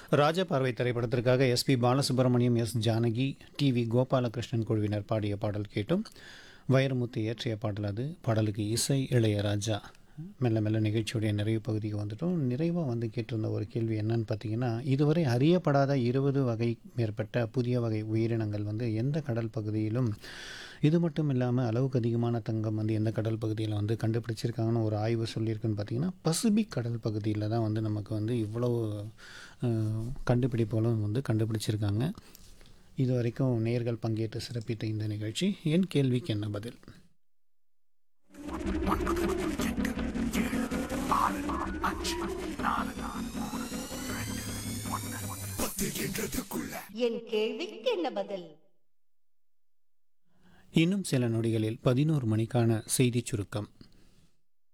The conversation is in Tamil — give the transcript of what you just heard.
ராஜபார்வை திரைப்படத்திற்காக S P Balasubrahmanyam S Janaki T V Gopalakrishnan குழுவினர் பாடிய பாடல் கேட்டும் வைரமுத்து இயற்றிய பாடல் அது பாடலுக்கு இசை இளையராஜா மெல்ல மெல்ல நிகழ்ச்சியுடைய நிறைவு பகுதிக்கு வந்துட்டோம் நிறைவாக வந்து கேட்டிருந்த ஒரு கேள்வி என்னன்னு பார்த்தீங்கன்னா இதுவரை அறியப்படாத இருபது வகை மேற்பட்ட புதிய வகை உயிரினங்கள் வந்து எந்த கடல் பகுதியிலும் இது மட்டும் இல்லாமல் அளவுக்கு அதிகமான தங்கம் வந்து எந்த கடல் பகுதியில் வந்து கண்டுபிடிச்சிருக்காங்கன்னு ஒரு ஆய்வு சொல்லியிருக்குன்னு பார்த்தீங்கன்னா பசிபிக் கடல் பகுதியில் தான் வந்து நமக்கு வந்து இவ்வளவு அஹ், கண்டுபிடிப்புகளும் வந்து கண்டுபிடிச்சிருக்காங்க இது வரைக்கும் நேர்கள் பங்கேற்று சிறப்பித்த இந்த நிகழ்ச்சி என் கேள்விக்கு என்ன பதில் என் கேள்விக்கு என்ன பதில் இன்னும் சில நொடிகளில் பதினோரு மணிக்கான செய்திச் சுருக்கம்